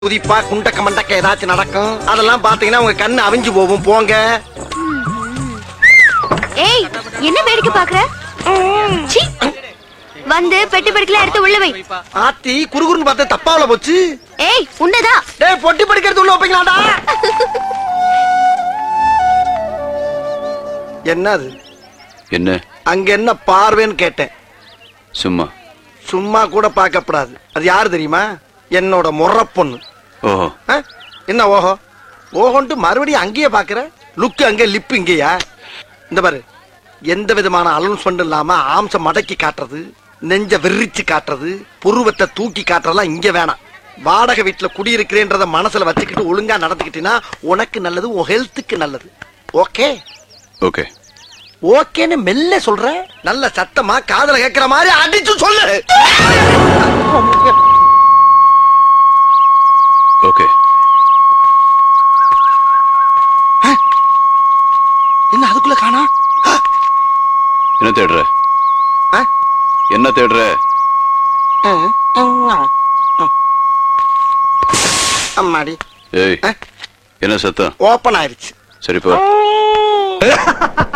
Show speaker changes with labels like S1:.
S1: குதிப்பா குண்டக்க மண்டக்க ஏதாச்சும் நடக்கும் அதெல்லாம் பாத்தீங்கன்னா உங்க கண்ணு அவிஞ்சு போகும் போங்க
S2: ஏய் என்ன வேடிக்கை பாக்குற சீ. வந்து பெட்டி படுக்கல எடுத்து உள்ள வை
S1: ஆத்தி குறுகுறுன்னு பார்த்து தப்பாவில போச்சு
S2: ஏய் உன்னதான்
S1: டேய் பொட்டி படிக்கிறது உள்ள வைப்பீங்களாடா என்னது
S3: என்ன
S1: அங்க என்ன பார்வைன்னு கேட்டேன்
S3: சும்மா
S1: சும்மா கூட பார்க்கப்படாது அது யாரு தெரியுமா என்னோட முறை பொண்ணு
S3: ஓஹோ
S1: ஆ? என்ன ஓஹோ ஓஹோன்ட்டு மறுபடியும் அங்கேயே பாக்குற லுக்கு அங்கே லிப்பு இங்கேயா இந்த பாரு எந்த விதமான அலௌன்ஸ்மெண்ட் இல்லாம ஆம்ச மடக்கி காட்டுறது நெஞ்ச விரிச்சு காட்டுறது புருவத்தை தூக்கி காட்டுறதெல்லாம் இங்க வேணாம் வாடகை வீட்டுல குடியிருக்கிறேன்றத மனசுல வச்சுக்கிட்டு ஒழுங்கா நடந்துக்கிட்டீங்கன்னா உனக்கு நல்லது உன் ஹெல்த்துக்கு நல்லது ஓகே
S3: ஓகே
S1: ஓகேன்னு மெல்ல சொல்ற நல்ல சத்தமா காதல கேட்கிற மாதிரி அடிச்சு சொல்லு
S3: ஓகே
S1: என்ன அதுக்குள்ள காணா
S3: என்ன தேடுற என்ன தேடுற
S1: அம்மாடி
S3: ஏய்
S1: ஆ?
S3: என்ன சத்தம்
S1: ஓப்பன் ஆயிருச்சு
S3: சரிப்பா